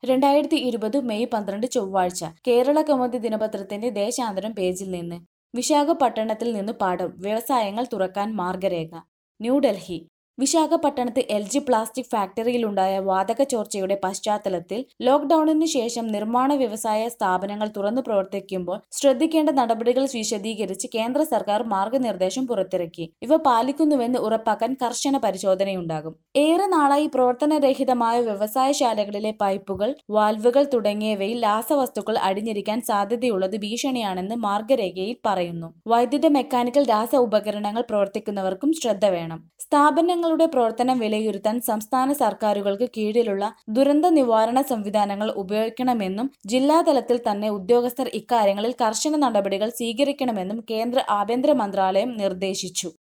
രണ്ടായിരത്തി ഇരുപത് മെയ് പന്ത്രണ്ട് ചൊവ്വാഴ്ച കേരള കൗമുദി ദിനപത്രത്തിന്റെ ദേശാന്തരം പേജിൽ നിന്ന് വിശാഖപട്ടണത്തിൽ നിന്ന് പാഠം വ്യവസായങ്ങൾ തുറക്കാൻ മാർഗരേഖ ന്യൂഡൽഹി വിശാഖപട്ടണത്ത് എൽ ജി പ്ലാസ്റ്റിക് ഫാക്ടറിയിലുണ്ടായ വാതക ചോർച്ചയുടെ പശ്ചാത്തലത്തിൽ ലോക്ഡൌണിന് ശേഷം നിർമ്മാണ വ്യവസായ സ്ഥാപനങ്ങൾ തുറന്നു പ്രവർത്തിക്കുമ്പോൾ ശ്രദ്ധിക്കേണ്ട നടപടികൾ വിശദീകരിച്ച് കേന്ദ്ര സർക്കാർ മാർഗനിർദ്ദേശം പുറത്തിറക്കി ഇവ പാലിക്കുന്നുവെന്ന് ഉറപ്പാക്കാൻ കർശന പരിശോധനയുണ്ടാകും ഏറെ നാളായി പ്രവർത്തനരഹിതമായ വ്യവസായശാലകളിലെ പൈപ്പുകൾ വാൽവുകൾ തുടങ്ങിയവയിൽ രാസവസ്തുക്കൾ അടിഞ്ഞിരിക്കാൻ സാധ്യതയുള്ളത് ഭീഷണിയാണെന്ന് മാർഗരേഖയിൽ പറയുന്നു വൈദ്യുത മെക്കാനിക്കൽ രാസ ഉപകരണങ്ങൾ പ്രവർത്തിക്കുന്നവർക്കും ശ്രദ്ധ വേണം സ്ഥാപനങ്ങളുടെ പ്രവർത്തനം വിലയിരുത്താൻ സംസ്ഥാന സർക്കാരുകൾക്ക് കീഴിലുള്ള ദുരന്ത നിവാരണ സംവിധാനങ്ങൾ ഉപയോഗിക്കണമെന്നും ജില്ലാതലത്തിൽ തന്നെ ഉദ്യോഗസ്ഥർ ഇക്കാര്യങ്ങളിൽ കർശന നടപടികൾ സ്വീകരിക്കണമെന്നും കേന്ദ്ര ആഭ്യന്തര മന്ത്രാലയം നിർദ്ദേശിച്ചു